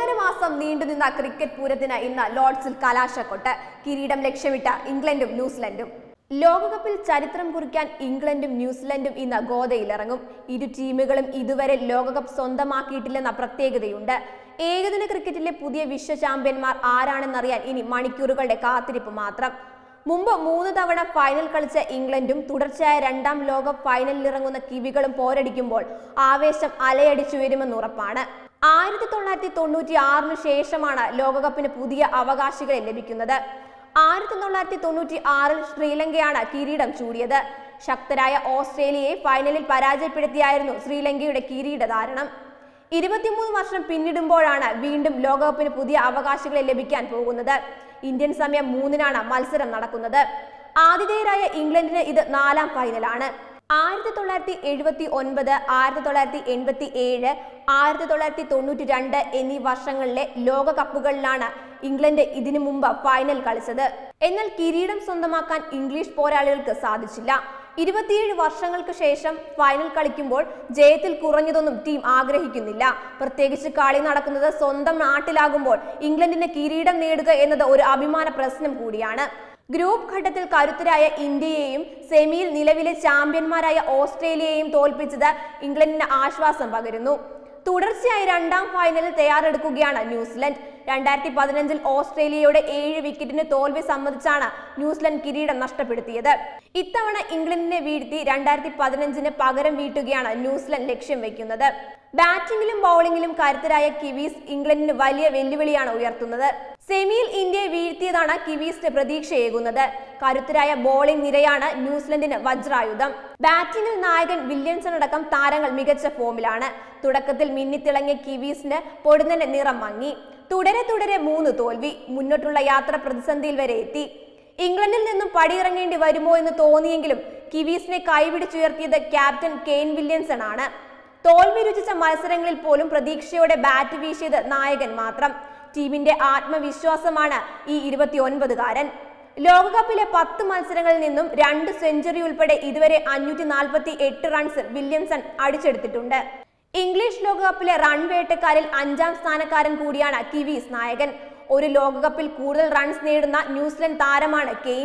ഒന്നര മാസം നീണ്ടുനിന്ന ക്രിക്കറ്റ് പൂരത്തിന് ഇന്ന് ലോർഡ്സിൽ കലാശക്കൊട്ട് കിരീടം ലക്ഷ്യമിട്ട് ഇംഗ്ലണ്ടും ന്യൂസിലൻഡും ലോകകപ്പിൽ ചരിത്രം കുറിക്കാൻ ഇംഗ്ലണ്ടും ന്യൂസിലൻഡും ഇന്ന് ഗോതയിലിറങ്ങും ഇരു ടീമുകളും ഇതുവരെ ലോകകപ്പ് സ്വന്തമാക്കിയിട്ടില്ലെന്ന പ്രത്യേകതയുണ്ട് ഏകദിന ക്രിക്കറ്റിലെ പുതിയ വിശ്വ ചാമ്പ്യന്മാർ ആരാണെന്നറിയാൻ ഇനി മണിക്കൂറുകളുടെ കാത്തിരിപ്പ് മാത്രം മുമ്പ് മൂന്ന് തവണ ഫൈനൽ കളിച്ച ഇംഗ്ലണ്ടും തുടർച്ചയായ രണ്ടാം ലോകകപ്പ് ഫൈനലിൽ ഇറങ്ങുന്ന കിവികളും പോരടിക്കുമ്പോൾ ആവേശം അലയടിച്ചുയരുമെന്ന് ഉറപ്പാണ് ആയിരത്തി തൊള്ളായിരത്തി തൊണ്ണൂറ്റി ആറിന് ശേഷമാണ് ലോകകപ്പിന് പുതിയ അവകാശികളെ ലഭിക്കുന്നത് ആയിരത്തി തൊള്ളായിരത്തി തൊണ്ണൂറ്റി ആറിൽ ശ്രീലങ്കയാണ് കിരീടം ചൂടിയത് ശക്തരായ ഓസ്ട്രേലിയയെ ഫൈനലിൽ പരാജയപ്പെടുത്തിയായിരുന്നു ശ്രീലങ്കയുടെ കിരീടധാരണം ഇരുപത്തിമൂന്ന് വർഷം പിന്നിടുമ്പോഴാണ് വീണ്ടും ലോകകപ്പിന് പുതിയ അവകാശികളെ ലഭിക്കാൻ പോകുന്നത് ഇന്ത്യൻ സമയം മൂന്നിനാണ് മത്സരം നടക്കുന്നത് ആതിഥേയരായ ഇംഗ്ലണ്ടിന് ഇത് നാലാം ഫൈനലാണ് ആയിരത്തി തൊള്ളായിരത്തി എഴുപത്തി ഒൻപത് ആയിരത്തി തൊള്ളായിരത്തി എൺപത്തി ഏഴ് ആയിരത്തി തൊള്ളായിരത്തി തൊണ്ണൂറ്റി രണ്ട് എന്നീ വർഷങ്ങളിലെ ലോകകപ്പുകളിലാണ് ഇംഗ്ലണ്ട് ഇതിനു മുമ്പ് ഫൈനൽ കളിച്ചത് എന്നാൽ കിരീടം സ്വന്തമാക്കാൻ ഇംഗ്ലീഷ് പോരാളികൾക്ക് സാധിച്ചില്ല ഇരുപത്തിയേഴ് വർഷങ്ങൾക്ക് ശേഷം ഫൈനൽ കളിക്കുമ്പോൾ ജയത്തിൽ കുറഞ്ഞതൊന്നും ടീം ആഗ്രഹിക്കുന്നില്ല പ്രത്യേകിച്ച് കളി നടക്കുന്നത് സ്വന്തം നാട്ടിലാകുമ്പോൾ ഇംഗ്ലണ്ടിന് കിരീടം നേടുക എന്നത് ഒരു അഭിമാന പ്രശ്നം കൂടിയാണ് ഗ്രൂപ്പ് ഘട്ടത്തിൽ കരുത്തരായ ഇന്ത്യയെയും സെമിയിൽ നിലവിലെ ചാമ്പ്യന്മാരായ ഓസ്ട്രേലിയയെയും തോൽപ്പിച്ചത് ഇംഗ്ലണ്ടിന് ആശ്വാസം പകരുന്നു തുടർച്ചയായി രണ്ടാം ഫൈനലിൽ തയ്യാറെടുക്കുകയാണ് ന്യൂസിലൻഡ് രണ്ടായിരത്തി പതിനഞ്ചിൽ ഓസ്ട്രേലിയയുടെ ഏഴ് വിക്കറ്റിന് തോൽവി സമ്മതിച്ചാണ് ന്യൂസിലൻഡ് കിരീടം നഷ്ടപ്പെടുത്തിയത് ഇത്തവണ ഇംഗ്ലണ്ടിനെ വീഴ്ത്തി രണ്ടായിരത്തി പതിനഞ്ചിന് പകരം വീട്ടുകയാണ് ന്യൂസിലൻഡ് ലക്ഷ്യം വെക്കുന്നത് ബാറ്റിംഗിലും ബൗളിംഗിലും കരുത്തരായ കിവീസ് ഇംഗ്ലണ്ടിന് വലിയ വെല്ലുവിളിയാണ് ഉയർത്തുന്നത് സെമിയിൽ ഇന്ത്യയെ വീഴ്ത്തിയതാണ് കിവീസിന് പ്രതീക്ഷയേകുന്നത് കരുത്തരായ ബോളിംഗ് നിരയാണ് ന്യൂസിലൻഡിന് വജ്രായുധം ബാറ്റിംഗിൽ നായകൻ വില്യംസൺ അടക്കം താരങ്ങൾ മികച്ച ഫോമിലാണ് തുടക്കത്തിൽ മിന്നിത്തിളങ്ങിയ കിവീസിന് പൊടുന്നനെ നിറം മങ്ങി തുടരെ തുടരെ മൂന്ന് തോൽവി മുന്നോട്ടുള്ള യാത്ര പ്രതിസന്ധിയിൽ വരെ എത്തി ഇംഗ്ലണ്ടിൽ നിന്നും പടിയിറങ്ങേണ്ടി വരുമോ എന്ന് തോന്നിയെങ്കിലും കിവീസിനെ കൈപിടിച്ചുയർത്തിയത് ക്യാപ്റ്റൻ കെയ്ൻ വില്യംസൺ ആണ് തോൽവി രുചിച്ച മത്സരങ്ങളിൽ പോലും പ്രതീക്ഷയോടെ ബാറ്റ് വീശിയത് നായകൻ മാത്രം ടീമിന്റെ ആത്മവിശ്വാസമാണ് ഈ ഇരുപത്തിയൊൻപതുകാരൻ ലോകകപ്പിലെ പത്ത് മത്സരങ്ങളിൽ നിന്നും രണ്ട് സെഞ്ചുറി ഉൾപ്പെടെ ഇതുവരെ അഞ്ഞൂറ്റി നാൽപ്പത്തി എട്ട് റൺസ് വില്യംസൺ അടിച്ചെടുത്തിട്ടുണ്ട് ഇംഗ്ലീഷ് ലോകകപ്പിലെ റൺ വേട്ടക്കാരിൽ അഞ്ചാം സ്ഥാനക്കാരൻ കൂടിയാണ് കിവീസ് നായകൻ ഒരു ലോകകപ്പിൽ കൂടുതൽ റൺസ് നേടുന്ന ന്യൂസിലൻഡ് താരമാണ് Kane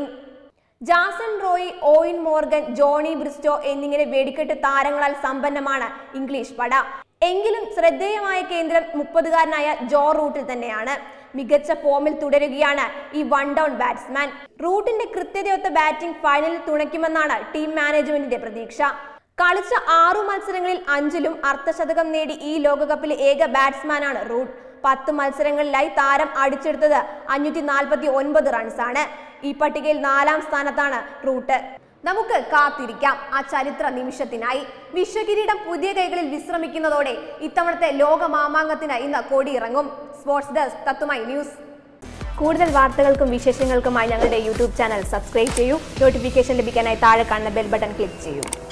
Jason Roy Eoin Morgan Jonny Bairstow എന്നിങ്ങനെ വെടിക്കെട്ട് താരങ്ങളാൽ സമ്പന്നമാണ് ഇംഗ്ലീഷ് പട എങ്കിലും ശ്രദ്ധേയമായ കേന്ദ്രം മുപ്പതുകാരനായ ജോ റൂട്ടിൽ തന്നെയാണ് മികച്ച ഫോമിൽ തുടരുകയാണ് ഈ വൺ ഡൗൺ ബാറ്റ്സ്മാൻ റൂട്ടിന്റെ കൃത്യതയൊത്ത ബാറ്റിംഗ് ഫൈനലിൽ തുണയ്ക്കുമെന്നാണ് ടീം മാനേജ്മെന്റിന്റെ പ്രതീക്ഷ കളിച്ച ആറു മത്സരങ്ങളിൽ അഞ്ചിലും അർദ്ധശതകം നേടി ഈ ലോകകപ്പിലെ ഏക ബാറ്റ്സ്മാനാണ് റൂട്ട് പത്ത് മത്സരങ്ങളിലായി താരം അടിച്ചെടുത്തത് അഞ്ഞൂറ്റി നാൽപ്പത്തി ഒൻപത് റൺസാണ് ഈ പട്ടികയിൽ നാലാം സ്ഥാനത്താണ് റൂട്ട് നമുക്ക് കാത്തിരിക്കാം ആ ചരിത്ര നിമിഷത്തിനായി വിശ്വകിരീടം പുതിയ കൈകളിൽ വിശ്രമിക്കുന്നതോടെ ഇത്തവണത്തെ ലോക മാമാങ്കത്തിന് ഇന്ന് കൊടിയിറങ്ങും സ്പോർട്സ് ഡെസ്ക് തത്തുമായി ന്യൂസ് കൂടുതൽ വാർത്തകൾക്കും വിശേഷങ്ങൾക്കുമായി ഞങ്ങളുടെ യൂട്യൂബ് ചാനൽ സബ്സ്ക്രൈബ് ചെയ്യൂ നോട്ടിഫിക്കേഷൻ ലഭിക്കാനായി താഴെ കാണുന്ന ബെൽ ബട്ടൺ ക്ലിക്ക് ചെയ്യൂ